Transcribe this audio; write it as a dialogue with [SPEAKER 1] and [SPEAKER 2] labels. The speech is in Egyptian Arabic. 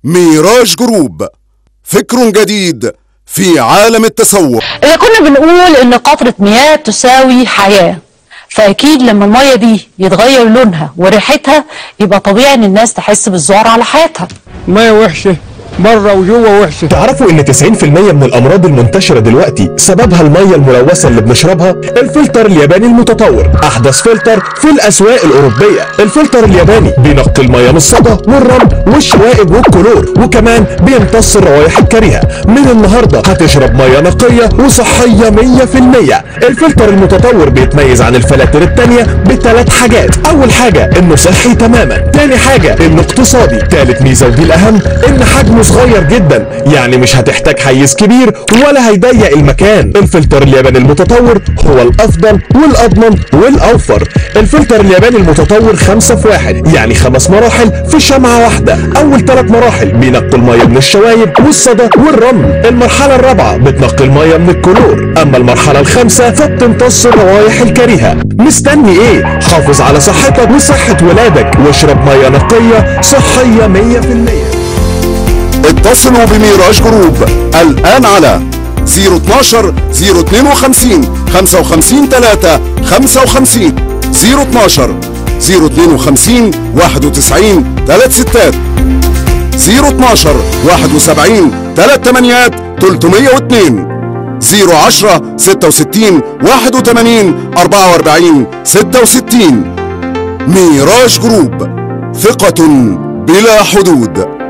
[SPEAKER 1] ميراج جروب فكر جديد في عالم التسوق
[SPEAKER 2] إذا كنا بنقول إن قطرة مياه تساوي حياة فأكيد لما المية دي يتغير لونها وريحتها يبقى طبيعي إن الناس تحس بالذعر على حياتها
[SPEAKER 3] ميه وحشه بره وجوه وحشه
[SPEAKER 4] تعرفوا ان 90% من الامراض المنتشره دلوقتي سببها الميه الملوثه اللي بنشربها الفلتر الياباني المتطور احدث فلتر في الاسواق الاوروبيه الفلتر الياباني بينقي الميه من الصدى والرمل والشوائب والكلور وكمان بيمتص الروائح الكريهه من النهارده هتشرب ميه نقيه وصحيه 100% الفلتر المتطور بيتميز عن الفلاتر التانية بثلاث حاجات اول حاجه انه صحي تماما تاني حاجه انه اقتصادي تالت ميزه ودي الاهم ان حجمه صغير جدا يعني مش هتحتاج حيز كبير ولا هيضيق المكان الفلتر الياباني المتطور هو الافضل والاضمن والاوفر الفلتر الياباني المتطور خمسة في واحد يعني خمس مراحل في شمعة واحدة اول ثلاث مراحل بينقوا المية من الشوايب والصدى والرمل المرحلة الرابعة بتنقي المية من الكلور اما المرحلة الخامسة فبتمتص الروائح الكريهة مستني ايه حافظ على صحتك وصحة ولادك واشرب مية نقية صحية 100%
[SPEAKER 1] اتصلوا بميراج جروب الآن على 012 052 55 3 55 012 052 91 3 ستات 012 71 3 تمانيات 302 010 66 81 44 66 ميراج جروب ثقة بلا حدود